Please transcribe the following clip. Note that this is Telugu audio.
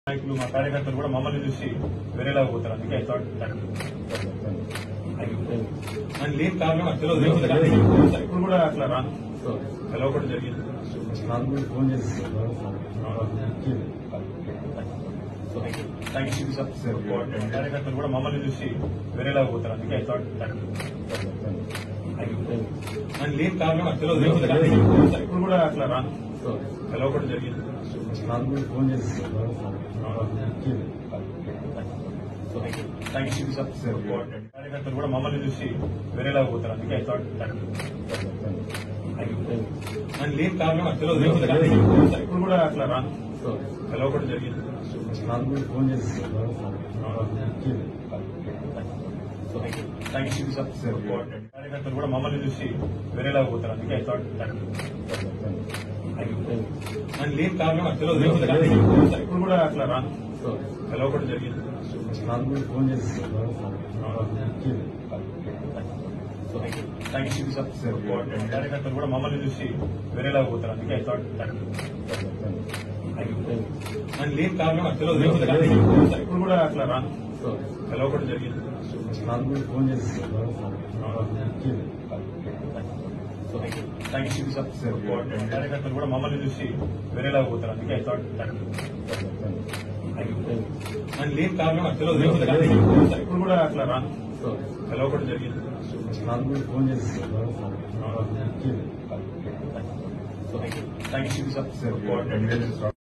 నాయకులు మా కార్యకర్తలు కూడా మమ్మల్ని చూసి వేరేలాగా పోతారు అందుకే ఐ థాట్ అని లేని కారణం నాకు తెలియదు లేకపోతే కానీ ఇప్పుడు కూడా అట్లా రాను తెలవకూడదు జరిగింది ఫోన్ చేసి థ్యాంక్ యూ సార్ కార్యకర్తలు కూడా మమ్మల్ని చూసి వేరేలాగా పోతారు అందుకే ఐ థాట్ అని లేని కారణం నాకు తెలియదు లేకపోతే కానీ ఇప్పుడు కూడా అట్లా రాను తెలవకూడదు జరిగింది ఫోన్ చేసి థ్యాంక్ యూ సార్ కార్యకర్తలు కూడా మమ్మల్ని చూసి వేరేలాగా పోతారు అందుకే ఐ థాట్ అని లేని కారణం నాకు తెలియదు లేకపోతే కానీ ఇప్పుడు కూడా అట్లా రాను తెలవకూడదు జరిగింది ఫోన్ చేసి థ్యాంక్ యూ సార్ కార్యకర్తలు కూడా మమ్మల్ని చూసి వేరేలాగా పోతారు అందుకే ఐ థాట్ అని లేని కారణం నాకు తెలియదు లేకపోతే కానీ ఇప్పుడు కూడా అట్లా రాను తెలవకూడదు జరిగింది ఫోన్ చేసి థ్యాంక్ యూ సార్ కార్యకర్తలు కూడా మమ్మల్ని చూసి వేరేలాగా పోతారు అందుకే ఐ థాట్ అని లేని కారణం నాకు తెలియదు లేకపోతే కానీ ఇప్పుడు కూడా అట్లా రాను తెలవకూడదు జరిగింది ఫోన్ చేసి థ్యాంక్ యూ సార్ కార్యకర్తలు కూడా మమ్మల్ని చూసి వేరేలాగా పోతారు అందుకే ఐ థాట్ అని లేని కారణం నాకు తెలియదు లేకపోతే కానీ ఇప్పుడు కూడా అట్లా రాను తెలవకూడదు జరిగింది ఫోన్ చేసి థ్యాంక్ యూ సార్